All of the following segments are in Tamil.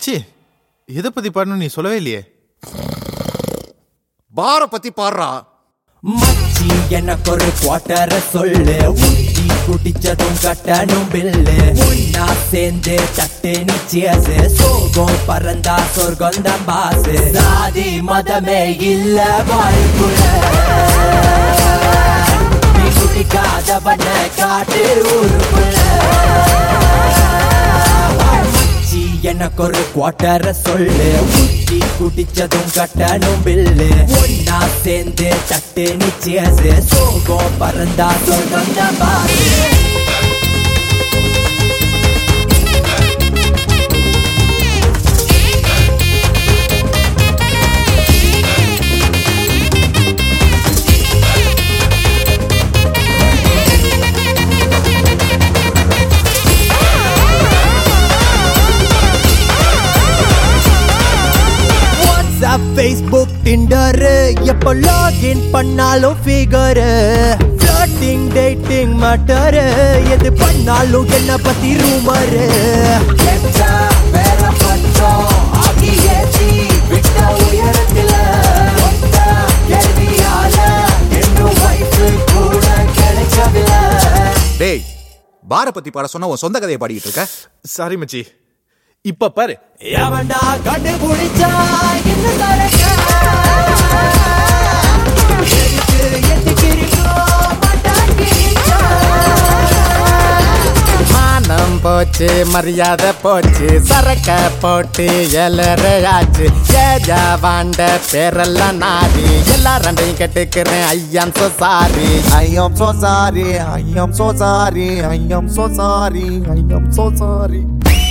மச்சி எதை பத்தி பாடணும் நீ சொல்லவே இல்லையே பார பத்தி பாடுறா மச்சி எனக்கு ஒரு குவார்டர சொல்லு ஊட்டி குடிச்சதும் கட்டணும் பில்லு ஒன்னா சேர்ந்து தட்டு நிச்சயசு சோகம் பறந்தா சொர்க்கம் தான் பாசு சாதி மதமே இல்ல வாழ்க்குள்ள நீ குடிக்காதவன காட்டு ஊருக்குள்ள மச்சி எனக்கு ஒரு குவார்டர சொல்லு ஊட்டி குடிச்சதும் கட்டணும் பில்லு ஒன்னா சேர்ந்து தட்டு நிச்சயசு சோகம் பறந்தா சொர்க்கம் தான் பாசு வாட்ஸ்அப் ஃபேஸ்புக் டிண்டர் எப்போ லாகின் பண்ணாலும் ஃபிகர் ஃப்ளர்ட்டிங் டேட்டிங் மேட்டர் எது பண்ணாலும் என்ன பத்தி ரூமர் வேற பட்சம் ஆகியேச்சி விட்ட உயரத்தில் கேள்வியால என்னும் வயசு கூட கிடைக்கவில்லை டேய் பார பத்தி பாட சொன்னா உன் சொந்த கதையை பாடிட்டு இருக்க சாரி மச்சி இப்ப பாரு எவன்டா கண்டுபிடிச்சா என்ன தரக்க எதுக்கு எதுக்கிறீங்களோ மாட்டாக்கிறீங்களா மானம் போச்சு மரியாதை போச்சு சரக்க போட்டு எலறையாச்சு ஏஜா வாண்ட பேரெல்லாம் நாடி எல்லாரையும் கெட்டுக்கிறேன் I am so sorry I am so sorry, I am so sorry, I am so sorry, I am so sorry.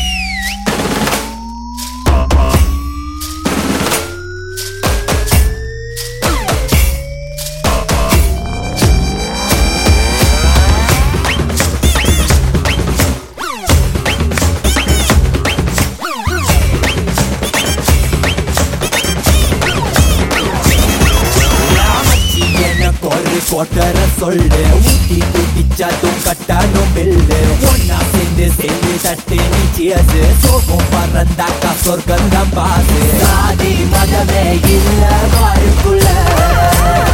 எனக்கு ஒரு கொட்டர சொல்லு ஊட்டி குடிச்சதும் கட்டணும் பில்லு ஒன்னா சேர்ந்து சேர்ந்து தட்டு நிச்சயது சோகம் பறந்தாக்கா சொர்க்கம் தான் பாசு சாதி மதமே இல்ல வாருக்குள்ள